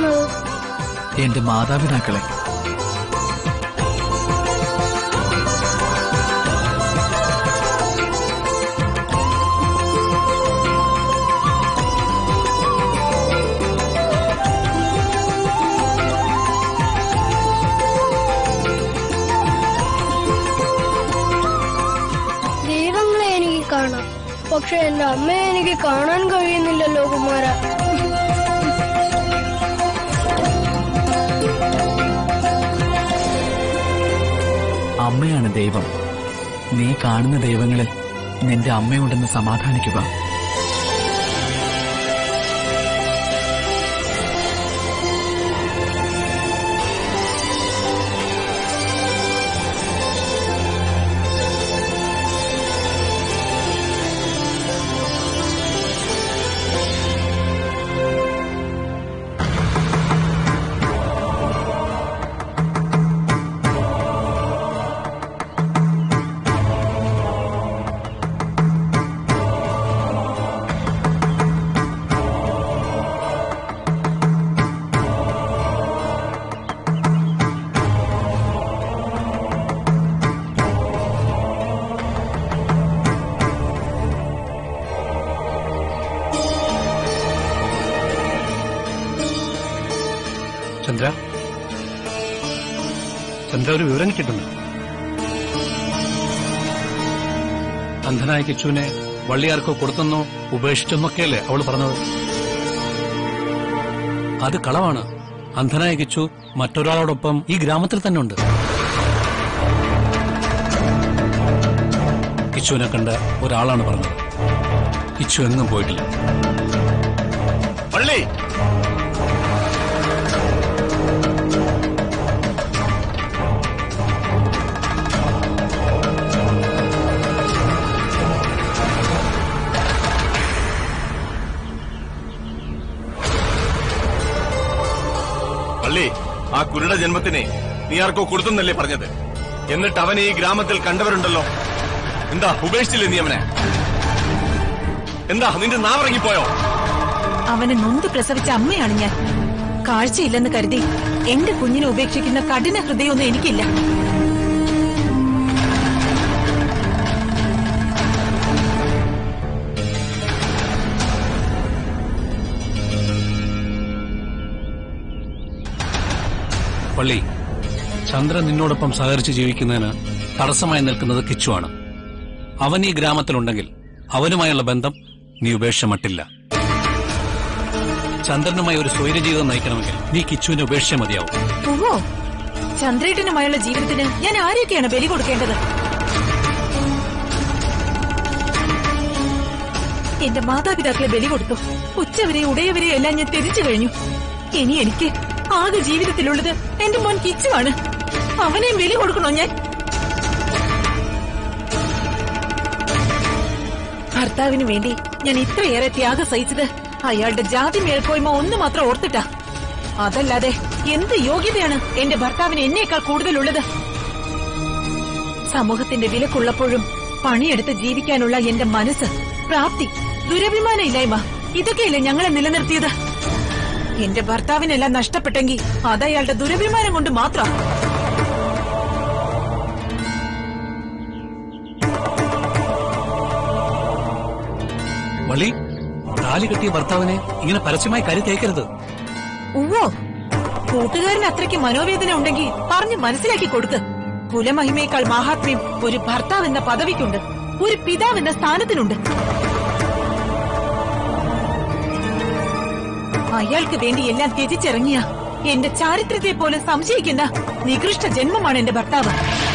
പറയുന്നത് എന്റെ മാതാപിതാക്കളെ ദൈവങ്ങളെ എനിക്ക് കാണാം പക്ഷെ എന്റെ അമ്മയെ എനിക്ക് കാണാൻ കഴിയുന്നില്ലല്ലോ കുമാര അമ്മയാണ് ദൈവം നീ കാണുന്ന ദൈവങ്ങളിൽ നിന്റെ അമ്മയുണ്ടെന്ന് സമാധാനിക്കുക ചന്ദ്ര ചന്ദ്ര ഒരു വിവരം കിട്ടിയിട്ടുണ്ട് അന്ധനായ കിച്ചുവിനെ വള്ളിയാർക്കോ കൊടുത്തെന്നോ ഉപേക്ഷിച്ചെന്നൊക്കെയല്ലേ അവൾ പറഞ്ഞത് അത് കളവാണ് അന്ധനായ കിച്ചു മറ്റൊരാളോടൊപ്പം ഈ ഗ്രാമത്തിൽ തന്നെ ഉണ്ട് കിച്ചുവിനെ കണ്ട ഒരാളാണ് പറഞ്ഞത് കിച്ചു എങ്ങും പോയിട്ടില്ല പള്ളി പള്ളി ആ കുരുട ജന്മത്തിനെ നീ ആർക്കോ കൊടുത്തെന്നല്ലേ പറഞ്ഞത് എന്നിട്ട് അവനെ ഈ ഗ്രാമത്തിൽ കണ്ടവരുണ്ടല്ലോ എന്താ ഉപേക്ഷിച്ചില്ലേ നീ അവനെ എന്താ നിന്റെ നാവിറങ്ങിപ്പോയോ അവനെ നൊന്ത് പ്രസവിച്ച അമ്മയാണ് ഞാൻ കാഴ്ചയില്ലെന്ന് കരുതി എന്റെ കുഞ്ഞിനെ ഉപേക്ഷിക്കുന്ന കഠിന ഹൃദയമൊന്നും എനിക്കില്ല പള്ളി ചന്ദ്രൻ നിന്നോടൊപ്പം സഹകരിച്ച് ജീവിക്കുന്നതിന് തടസ്സമായി നിൽക്കുന്നത് കിച്ചുവാണ് അവൻ ഈ ഗ്രാമത്തിലുണ്ടെങ്കിൽ അവനുമായുള്ള ബന്ധം നീ ഉപേക്ഷ മട്ടില്ല ചന്ദ്രനുമായി ഒരു സ്വൈരജീവിതം നയിക്കണമെങ്കിൽ നീ കിച്ചുവിനെ ഉപേക്ഷ മതിയാവും ഓ ചന്ദ്രേട്ടനുമായുള്ള ജീവിതത്തിന് ഞാൻ ആരെയൊക്കെയാണ് ബലി കൊടുക്കേണ്ടത് എന്റെ മാതാപിതാക്കളെ ബലി കൊടുത്തു ഉച്ചവരെ ഉടയവരെ എല്ലാം ഞാൻ തിരിച്ചു കഴിഞ്ഞു ഇനി എനിക്ക് ആകെ ജീവിതത്തിലുള്ളത് എന്റെ മോൻ കിച്ചുവാണ് അവനെയും ബലി കൊടുക്കണോ ഞാൻ ഭർത്താവിന് വേണ്ടി ഞാൻ ഇത്രയേറെ ത്യാഗം സഹിച്ചത് അയാളുടെ ജാതി മേൽക്കോയ്മ ഒന്ന് മാത്രം ഓർത്തിട്ടാ അതല്ലാതെ എന്ത് യോഗ്യതയാണ് എന്റെ ഭർത്താവിന് എന്നേക്കാൾ കൂടുതലുള്ളത് സമൂഹത്തിന്റെ വിലക്കുള്ളപ്പോഴും പണിയെടുത്ത് ജീവിക്കാനുള്ള എന്റെ മനസ്സ് പ്രാപ്തി ദുരഭിമാന ഇല്ലായ്മ ഇതൊക്കെയല്ലേ ഞങ്ങളെ നിലനിർത്തിയത് എന്റെ ഭർത്താവിനെല്ലാം നഷ്ടപ്പെട്ടെങ്കിൽ അതയാളുടെ ദുരഭിമാനം കൊണ്ട് മാത്രം വള്ളി താലി കെട്ടിയ ഭർത്താവിനെ ഇങ്ങനെ പരസ്യമായി കരി തേക്കരുത് ഉവ്വോ കൂട്ടുകാരന് അത്രയ്ക്ക് മനോവേദന ഉണ്ടെങ്കിൽ പറഞ്ഞ് മനസ്സിലാക്കി കൊടുക്ക് കുലമഹിമയേക്കാൾ മാഹാത്മ്യം ഒരു ഭർത്താവ് എന്ന പദവിക്കുണ്ട് ഒരു പിതാവ് എന്ന സ്ഥാനത്തിനുണ്ട് അയാൾക്ക് വേണ്ടി എല്ലാം ത്യജിച്ചിറങ്ങിയ എന്റെ ചാരിത്രത്തെ പോലും സംശയിക്കുന്ന നികൃഷ്ട ജന്മമാണ് എന്റെ ഭർത്താവ്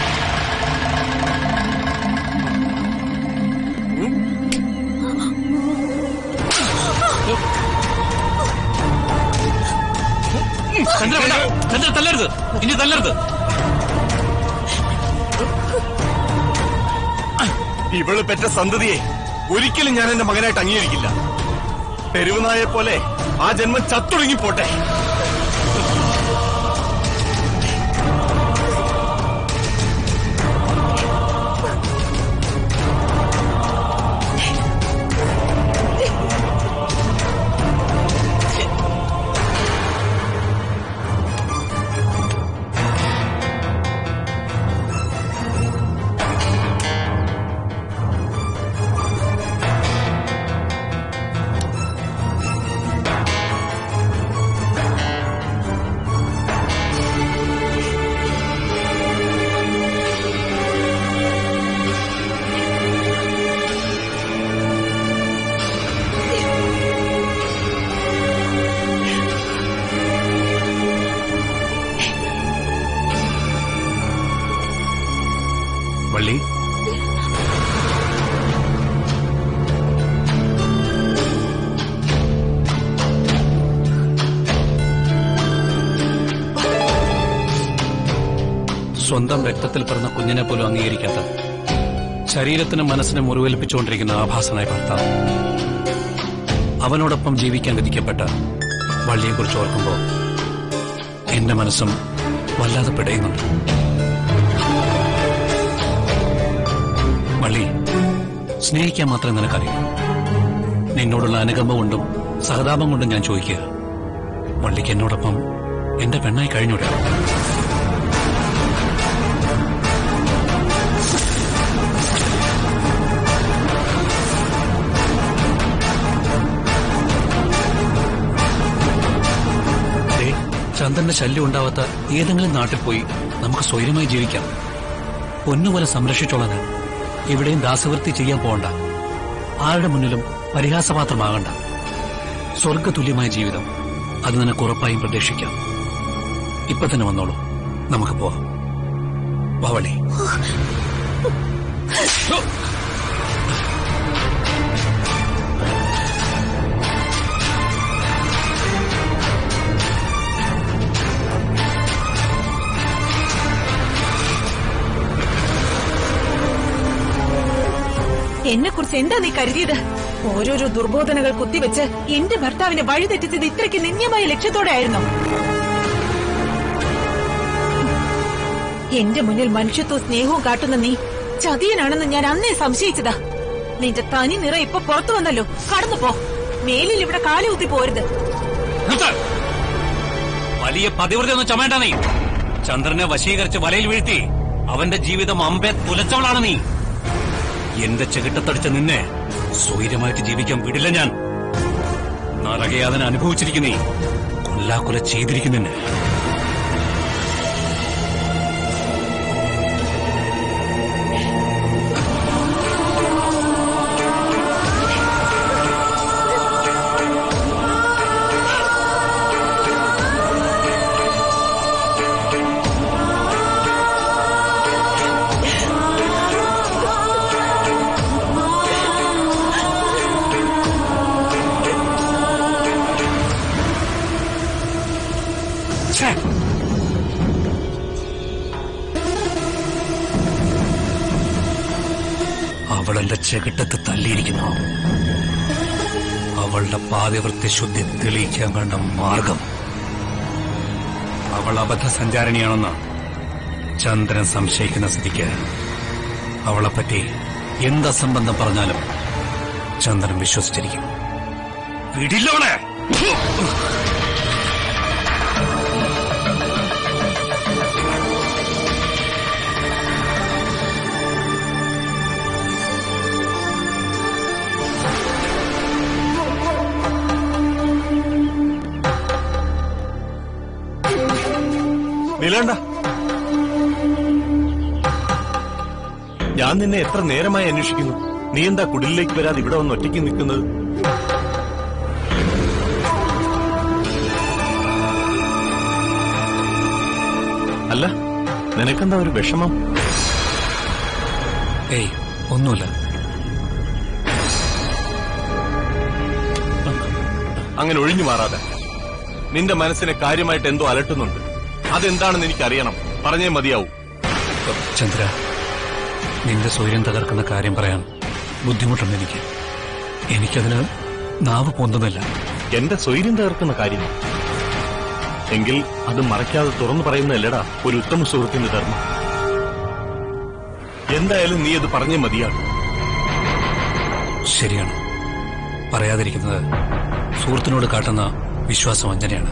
ചന്ദ്ര വേണ്ട. ചന്ദ്ര തല്ലരുത് ഇനി തല്ലരുത് ഇവള് പെറ്റ സന്തതിയെ ഒരിക്കലും ഞാൻ എന്റെ മകനായിട്ട് അംഗീകരിക്കില്ല തെരുവുനായെ പോലെ ആ ജന്മം ചത്തൊടുങ്ങി പോട്ടെ സ്വന്തം രക്തത്തിൽ പിറന്ന കുഞ്ഞിനെ പോലും അംഗീകരിക്കാത്ത ശരീരത്തിനും മനസ്സിനും മുറിവേൽപ്പിച്ചുകൊണ്ടിരിക്കുന്ന ആഭാസനായ ഭർത്താവ് അവനോടൊപ്പം ജീവിക്കാൻ വിധിക്കപ്പെട്ട വള്ളിയെക്കുറിച്ച് ഓർക്കുമ്പോൾ എന്റെ മനസ്സും വല്ലാതെ പിടയുന്നുണ്ട് വള്ളി സ്നേഹിക്കാൻ മാത്രമേ നിനക്കറിയൂ നിന്നോടുള്ള അനുകമ്പ കൊണ്ടും സഹതാപം കൊണ്ടും ഞാൻ ചോദിക്കുക വള്ളിക്ക് എന്നോടൊപ്പം എന്റെ പെണ്ണായി കഴിഞ്ഞൂടെ ദേ, ചന്ദ്രന്റെ ശല്യം ഉണ്ടാവാത്ത ഏതെങ്കിലും നാട്ടിൽ പോയി നമുക്ക് സ്വൈര്യമായി ജീവിക്കാം പൊന്നുപോലെ സംരക്ഷിച്ചോളാൻ ഞാൻ. എവിടെയും ദാസവൃത്തി ചെയ്യാൻ പോകണ്ട ആരുടെ മുന്നിലും പരിഹാസപാത്രമാകണ്ട സ്വർഗതുല്യമായ ജീവിതം അത് നിനക്ക് ഉറപ്പായും പ്രതീക്ഷിക്കാം ഇപ്പൊ തന്നെ വന്നോളൂ നമുക്ക് പോവാം വാവളി എന്നെ കുറിച്ച് എന്താ നീ കരുതിയത് ഓരോരോ ദുർബോധനകൾ കുത്തിവെച്ച് എന്റെ ഭർത്താവിനെ വഴിതെറ്റിച്ചത് ഇത്രയ്ക്ക് നിന്ദ്യമായ ലക്ഷ്യത്തോടെ ആയിരുന്നു എന്റെ മുന്നിൽ മനുഷ്യത്വവും സ്നേഹവും കാട്ടുന്ന നീ ചതിയനാണെന്ന് ഞാൻ അന്നേ സംശയിച്ചതാ നിന്റെ തനി നിറ ഇപ്പൊ പുറത്തു വന്നല്ലോ കടന്നു പോ മേലിൽ ഇവിടെ കാലുകുത്തി പോരുത് നിർത്ത്! വലിയ പതിവൃത ചമേണ്ട നീ ചന്ദ്രനെ വശീകരിച്ച് വലയിൽ വീഴ്ത്തി അവന്റെ ജീവിതം അമ്പെ തുലച്ചവളാണ് നീ എന്റെ ചെകിട്ടത്തടിച്ച നിന്നെ സ്വൈര്യമായിട്ട് ജീവിക്കാൻ വിടില്ല ഞാൻ നരകയാതന അനുഭവിച്ചിരിക്കുന്നേ കൊല്ലാക്കൊല ചെയ്തിരിക്കുന്നെ ഛേ! അവളെന്റെ ചെകിട്ടത്ത് തല്ലിയിരിക്കുന്നു അവളുടെ പാതിവൃത്തി ശുദ്ധി തെളിയിക്കാൻ വേണ്ട മാർഗം അവൾ അബദ്ധസഞ്ചാരിണിയാണെന്ന് ചന്ദ്രൻ സംശയിക്കുന്ന സ്ഥിതിക്ക് അവളെപ്പറ്റി എന്ത് അസംബന്ധം പറഞ്ഞാലും ചന്ദ്രൻ വിശ്വസിച്ചിരിക്കും വിടില്ലവളെ നിലണ്ട ഞാൻ നിന്നെ എത്ര നേരമായി അന്വേഷിക്കുന്നു നീ എന്താ കുടിലേക്ക് വരാതെ ഇവിടെ വന്ന് ഒറ്റയ്ക്ക് നിൽക്കുന്നത് അല്ല നിനക്കെന്താ ഒരു വിഷമം ഏയ് ഒന്നുമില്ല അങ്ങനെ ഒഴിഞ്ഞു മാറാതെ നിന്റെ മനസ്സിനെ കാര്യമായിട്ട് എന്തോ അലട്ടുന്നുണ്ട് അതെന്താണെന്ന് എനിക്കറിയണം പറഞ്ഞേ മതിയാവൂ ചന്ദ്ര നിന്റെ സ്വയം തകർക്കുന്ന കാര്യം പറയാൻ ബുദ്ധിമുട്ടുണ്ട് എനിക്ക് എനിക്കതിന് നാവ് പൊന്തുന്നില്ല എന്റെ സ്വൈര്യം തകർക്കുന്ന കാര്യം എങ്കിൽ അത് മറയ്ക്കാതെ തുറന്നു പറയുന്നതല്ലടാ ഒരു ഉത്തമ സുഹൃത്തിന്റെ ധർമ്മം എന്തായാലും നീ അത് പറഞ്ഞേ മതിയാകും ശരിയാണ് പറയാതിരിക്കുന്നത് സുഹൃത്തിനോട് കാട്ടുന്ന വിശ്വാസവഞ്ചനയാണ്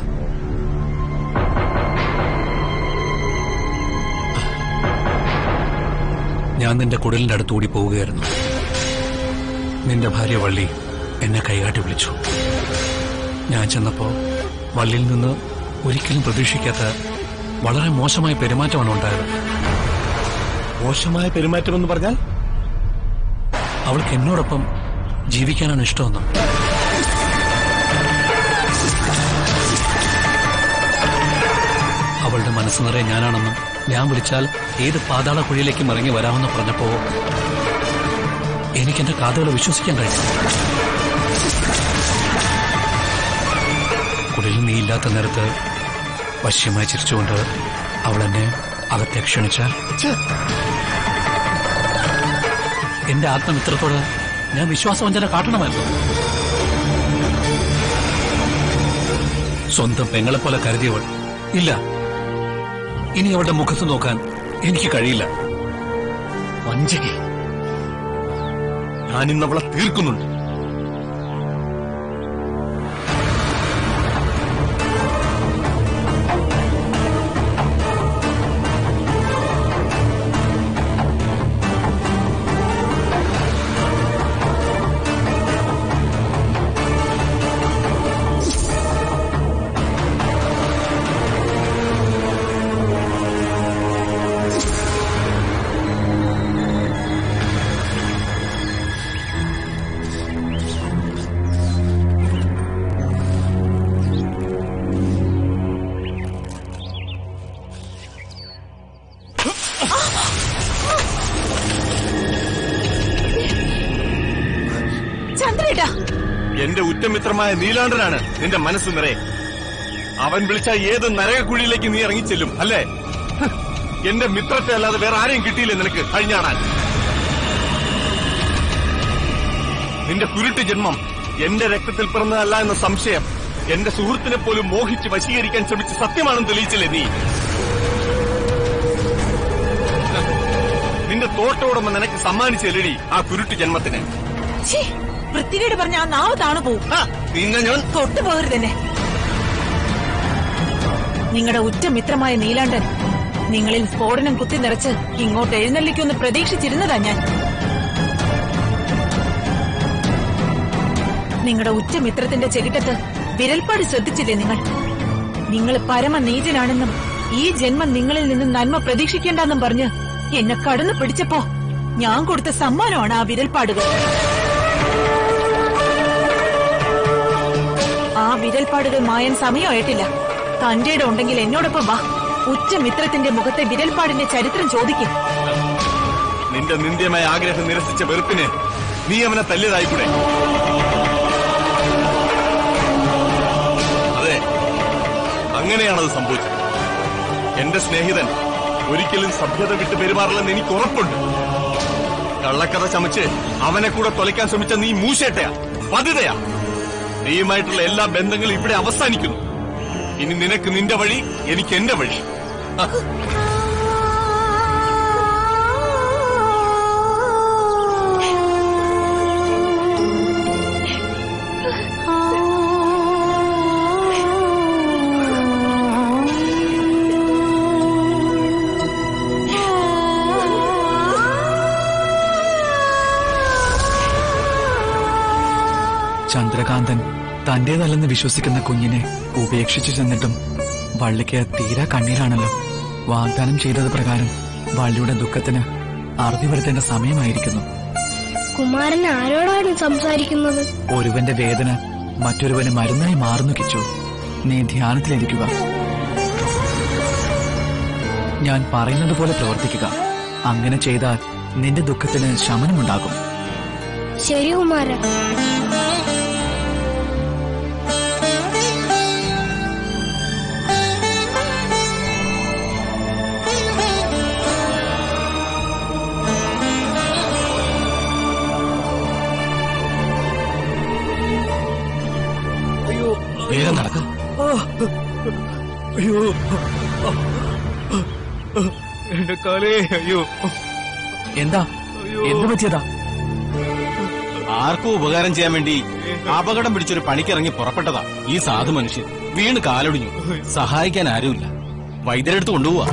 ഞാൻ നിന്റെ കുടലിന്റെ അടുത്തുകൂടി പോവുകയായിരുന്നു നിന്റെ ഭാര്യ വള്ളി എന്നെ കൈകാട്ടി വിളിച്ചു ഞാൻ ചെന്നപ്പോ വള്ളിയിൽ നിന്ന് ഒരിക്കലും പ്രതീക്ഷിക്കാത്ത വളരെ മോശമായ പെരുമാറ്റമാണ് ഉണ്ടായത് മോശമായ പെരുമാറ്റമെന്ന് പറഞ്ഞാൽ അവൾക്ക് എന്നോടൊപ്പം ജീവിക്കാനാണ് ഇഷ്ടമെന്നും അവളുടെ മനസ്സ് നിറയെ ഞാനാണെന്നും ഞാൻ വിളിച്ചാൽ ഏത് പാതാള കുഴിയിലേക്കും ഇറങ്ങി വരാമെന്ന് പറഞ്ഞപ്പോ എനിക്ക് എന്റെ കാതുകൾ വിശ്വസിക്കാൻ കഴിഞ്ഞു കുടിൽ നീ ഇല്ലാത്ത നേരത്ത് വശ്യമായി ചിരിച്ചുകൊണ്ട് അവൾ എന്നെ അകത്തെ ക്ഷണിച്ചാൽ എന്റെ ആത്മമിത്രത്തോട് ഞാൻ വിശ്വാസവഞ്ചന കാട്ടണമല്ലോ സ്വന്തം പെങ്ങളെ പോലെ കരുതിയവൾ ഇല്ല ഇനി അവളുടെ മുഖത്ത് നോക്കാൻ എനിക്ക് കഴിയില്ല വഞ്ചകി ഞാനിന്ന് അവളെ തീർക്കുന്നുണ്ട് ചന്ദ്രേട്ടാ എന്റെ ഉറ്റമിത്രമായ നീലാണ്ടനാണ് നിന്റെ മനസ്സ് നിറയെ അവൻ വിളിച്ച ഏത് നരകക്കുഴിയിലേക്ക് നീ ഇറങ്ങിച്ചെല്ലും അല്ലേ ഹ്, എന്റെ മിത്രത്തെ അല്ലാതെ വേറെ ആരെയും കിട്ടിയില്ലേ നിനക്ക് കഴിഞ്ഞാടാൻ നിന്റെ കുരുട്ട് ജന്മം എന്റെ രക്തത്തിൽ പിറന്നതല്ല എന്ന സംശയം എന്റെ സുഹൃത്തിനെ പോലും മോഹിച്ച് വശീകരിക്കാൻ ശ്രമിച്ച് സത്യമാണെന്ന് തെളിയിച്ചില്ലേ നീ നിന്റെ തോട്ടോടമ നിനക്ക് സമ്മാനിച്ചെല്ലടി ആ കുരുട്ട് ജന്മത്തിന് ഛീ, വൃത്തികേട് പറഞ്ഞ ആ നാവ് താണു പോവും ആ, നിന്നെ ഞാൻ തൊട്ടു പോകരുതെന്നെ നിങ്ങളുടെ ഉറ്റ മിത്രമായ നീലാണ്ടൻ നിങ്ങളിൽ സ്ഫോടനം കുത്തി നിറച്ച് ഇങ്ങോട്ട് എഴുന്നള്ളിക്കൊന്ന് പ്രതീക്ഷിച്ചിരുന്നതാ ഞാൻ നിങ്ങളുടെ ഉറ്റ മിത്രത്തിന്റെ ചെകിട്ടത്ത് വിരൽപ്പാട് ശ്രദ്ധിച്ചില്ലേ നിങ്ങൾ നിങ്ങൾ പരമനീചനാണെന്നും ഈ ജന്മം നിങ്ങളിൽ നിന്നും നന്മ പ്രതീക്ഷിക്കേണ്ടെന്നും പറഞ്ഞ് എന്നെ കടന്നു പിടിച്ചപ്പോ ഞാൻ കൊടുത്ത സമ്മാനമാണ് ആ വിരൽപ്പാടുകൾ ആ വിരൽപ്പാടുകൾ മായാൻ സമയമായിട്ടില്ല തന്റെ ഉണ്ടെങ്കിൽ എന്നോടൊപ്പം വാ ഉറ്റ മിത്രത്തിന്റെ മുഖത്തെ വിരൽപ്പാടിന്റെ ചരിത്രം ചോദിക്കും നിന്റെ നിന്ദ്യമായ ആഗ്രഹം നിരസിച്ച വെറുപ്പിന് നീ അവനെ തല്ലിയതായിക്കൂടെ അതെ അങ്ങനെയാണത് സംഭവിച്ചത് എന്റെ സ്നേഹിതൻ ഒരിക്കലും സഭ്യത വിട്ട് പെരുമാറില്ലെന്ന് എനിക്ക് ഉറപ്പുണ്ട് കള്ളക്കഥ ചമച്ച് അവനെ കൂടെ തൊലയ്ക്കാൻ ശ്രമിച്ച നീ മൂശേട്ടയാ പതിതയാ നീയുമായിട്ടുള്ള എല്ലാ ബന്ധങ്ങളും ഇവിടെ അവസാനിക്കുന്നു ഇനി നിനക്ക് നിന്റെ വഴി എനിക്ക് എന്റെ വഴി ആ. ചന്ദ്രകാന്തൻ തന്റേതല്ലെന്ന് വിശ്വസിക്കുന്ന കുഞ്ഞിനെ ഉപേക്ഷിച്ചു ചെന്നിട്ടും വള്ളിക്ക് തീരെ കണ്ണീരാണല്ലോ വാഗ്ദാനം ചെയ്തത് പ്രകാരം വള്ളിയുടെ ദുഃഖത്തിന് അറുതി വരുത്തേണ്ട സമയമായിരിക്കുന്നു കുമാരൻ ആരോടാണ് സംസാരിക്കുന്നത് ഒരുവന്റെ വേദന മറ്റൊരുവന് മരുന്നായി മാറുന്നു കിച്ചു നീ ധ്യാനത്തിലിരിക്കുക ഞാൻ പറയുന്നത് പോലെ പ്രവർത്തിക്കുക അങ്ങനെ ചെയ്താൽ നിന്റെ ദുഃഖത്തിന് ശമനമുണ്ടാകും ശരി കുമാരൻ വേഗം നടക്കും അയ്യോ എന്റെ കാലേ അയ്യോ എന്താ എന്തു പറ്റിയതാ ആർക്കും ഉപകാരം ചെയ്യാൻ വേണ്ടി അപകടം പിടിച്ചൊരു പണിക്കിറങ്ങി പുറപ്പെട്ടതാ ഈ സാധു മനുഷ്യൻ വീണ് കാലൊടിഞ്ഞു സഹായിക്കാൻ ആരുമില്ല വൈദ്യരെടുത്ത് കൊണ്ടുപോവാ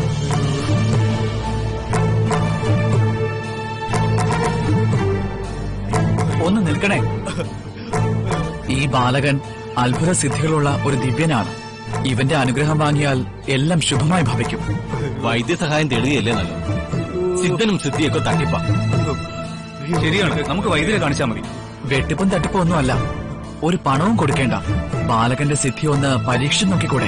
ഒന്ന് നിൽക്കണേ ഈ ബാലകൻ അത്ഭുത സിദ്ധികളുള്ള ഒരു ദിവ്യനാണ് ഇവന്റെ അനുഗ്രഹം വാങ്ങിയാൽ എല്ലാം ശുഭമായി ഭവിക്കും വൈദ്യസഹായം തേടുകയല്ലേ നല്ലത് സിദ്ധനും സിദ്ധിയൊക്കെ തട്ടിപ്പാ ശരിയാണ് നമുക്ക് വൈദ്യരെ കാണിച്ചാൽ മതി വെട്ടിപ്പും തട്ടിപ്പും ഒന്നുമല്ല ഒരു പണവും കൊടുക്കേണ്ട ബാലകന്റെ സിദ്ധി ഒന്ന് പരീക്ഷിച്ചു നോക്കിക്കൂടെ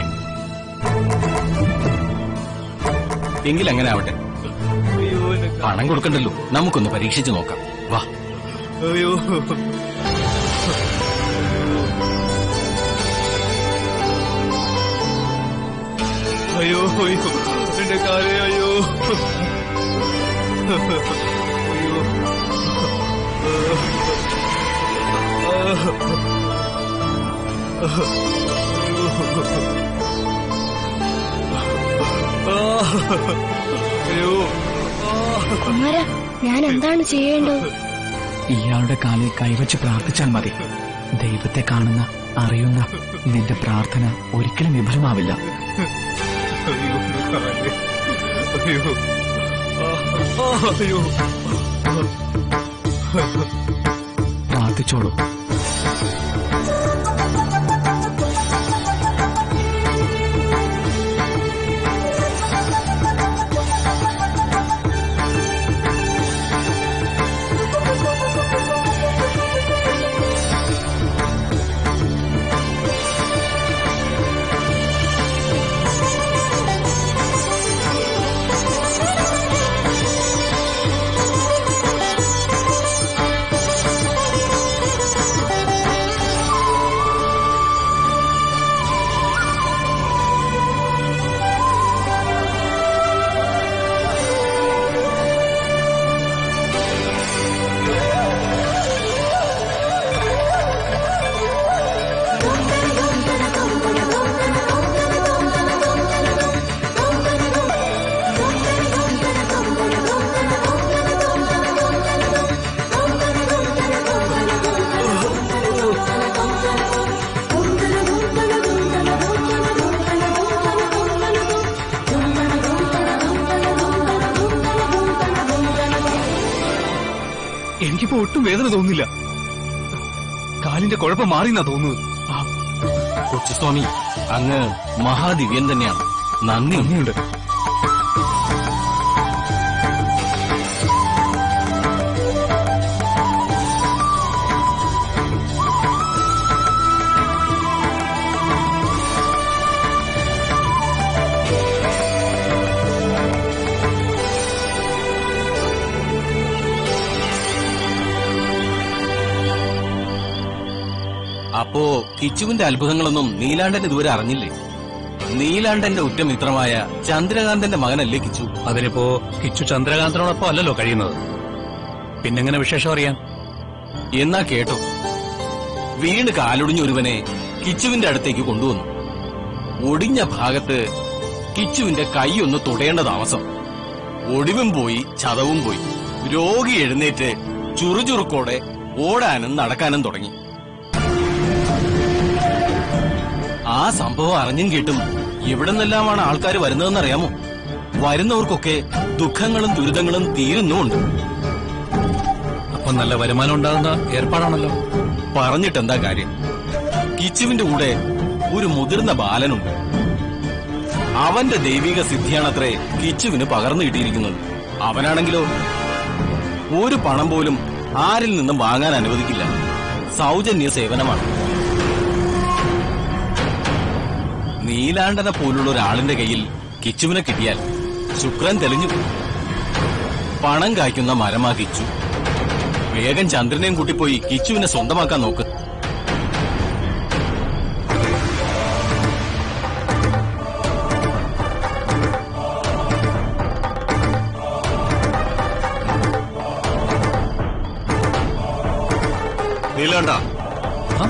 എങ്കിൽ അങ്ങനെ ആവട്ടെ അയ്യോ എന്റെ കാ- പണം കൊടുക്കണ്ടല്ലോ നമുക്കൊന്ന് പരീക്ഷിച്ചു നോക്കാം വാ അയ്യോ അയ്യോ അയ്യോ എന്റെ എന്റെ കാലേ അയ്യോ അയ്യോ അയ്യോ കുമാര ഞാൻ എന്താണ് ചെയ്യേണ്ടത് ഇയാളുടെ കാലിൽ കൈവച്ച് പ്രാർത്ഥിച്ചാൽ മതി ദൈവത്തെ കാണുന്ന അറിയുന്ന നിന്റെ പ്രാർത്ഥന ഒരിക്കലും വിഫലമാവില്ല അയ്യോ കാലേ അയ്യോ ആ, ആ, അയ്യോ പ്രാർത്ഥിച്ചോളൂ എനിക്കിപ്പോ ഒട്ടും വേദന തോന്നുന്നില്ല കാലിന്റെ കുഴപ്പം മാറിയെന്നാ തോന്നുന്നത് കൊച്ചുസ്വാമി അങ്ങ് മഹാദിവ്യൻ തന്നെയാണ് നന്ദി നന്ദിയുണ്ട് അപ്പോ കിച്ചുവിന്റെ അത്ഭുതങ്ങളൊന്നും നീലാണ്ടൻ ഇതുവരെ അറിഞ്ഞില്ലേ നീലാണ്ടന്റെ ഉറ്റമിത്രമായ ചന്ദ്രകാന്തന്റെ മകനല്ലേ കിച്ചു അതിനിപ്പോ കിച്ചു ചന്ദ്രകാന്തനോടൊപ്പം അല്ലല്ലോ കഴിയുന്നത് പിന്നെങ്ങനെ വിശേഷം അറിയാൻ എന്നാ കേട്ടോ വീണ് കാലൊടിഞ്ഞ ഒരുവനെ കിച്ചുവിന്റെ അടുത്തേക്ക് കൊണ്ടുവന്നു ഒടിഞ്ഞ ഭാഗത്ത് കിച്ചുവിന്റെ കൈയൊന്ന് തുടയേണ്ട താമസം ഒടിവും പോയി ചതവും പോയി രോഗി എഴുന്നേറ്റ് ചുറുചുറുക്കോടെ ഓടാനും നടക്കാനും തുടങ്ങി ആ സംഭവം അറിഞ്ഞും കേട്ടും എവിടെ നിന്നെല്ലാമാണ് ആൾക്കാർ വരുന്നതെന്നറിയാമോ വരുന്നവർക്കൊക്കെ ദുഃഖങ്ങളും ദുരിതങ്ങളും തീരുന്നുമുണ്ട് അപ്പൊ നല്ല വരുമാനം ഉണ്ടാകുന്ന ഏർപ്പാടാണല്ലോ പറഞ്ഞിട്ടെന്താ കാര്യം കിച്ചുവിന്റെ കൂടെ ഒരു മുതിർന്ന ബാലനുണ്ട് അവന്റെ ദൈവിക സിദ്ധിയാണത്രേ കിച്ചുവിന് പകർന്നു കിട്ടിയിരിക്കുന്നത് അവനാണെങ്കിലോ ഒരു പണം പോലും ആരിൽ നിന്നും വാങ്ങാൻ അനുവദിക്കില്ല സൗജന്യ സേവനമാണ് നീലാണ്ടനെ പോലുള്ള ഒരാളിന്റെ കയ്യിൽ കിച്ചുവിനെ കിട്ടിയാൽ ശുക്രൻ തെളിഞ്ഞു പണം കായ്ക്കുന്ന മരമാ കിച്ചു വേഗം ചന്ദ്രനെയും കൂട്ടിപ്പോയി കിച്ചുവിനെ സ്വന്തമാക്കാൻ നോക്ക് നീലാണ്ട ആ?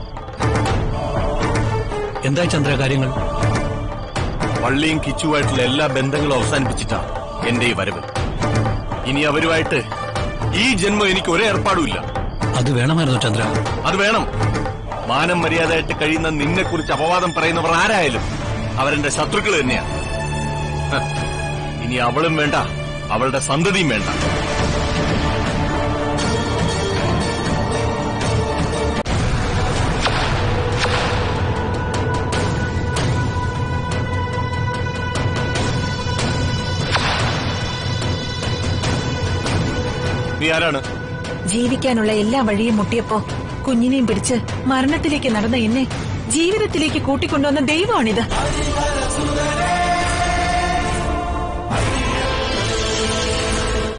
എന്തായി ചന്ദ്ര കാര്യങ്ങൾ വള്ളിയും കിച്ചുവായിട്ടുള്ള എല്ലാ ബന്ധങ്ങളും അവസാനിപ്പിച്ചിട്ടാണ് എന്റെ ഈ വരവ് ഇനി അവരുമായിട്ട് ഈ ജന്മം എനിക്ക് ഒരേ ഏർപ്പാടുമില്ല അത് വേണമായിരുന്നു ചന്ദ്ര അത് വേണം മാനം മര്യാദയായിട്ട് കഴിയുന്ന നിന്നെ കുറിച്ച് അപവാദം പറയുന്നവർ ആരായാലും അവരെന്റെ ശത്രുക്കൾ തന്നെയാണ് ഹ, ഇനി അവളും വേണ്ട അവളുടെ സന്തതിയും വേണ്ട നീ ആരാണ് ജീവിക്കാനുള്ള എല്ലാ വഴിയും മുട്ടിയപ്പോ കുഞ്ഞിനെയും പിടിച്ച് മരണത്തിലേക്ക് നടന്ന എന്നെ ജീവിതത്തിലേക്ക് കൂട്ടിക്കൊണ്ടുവന്ന ദൈവമാണിത്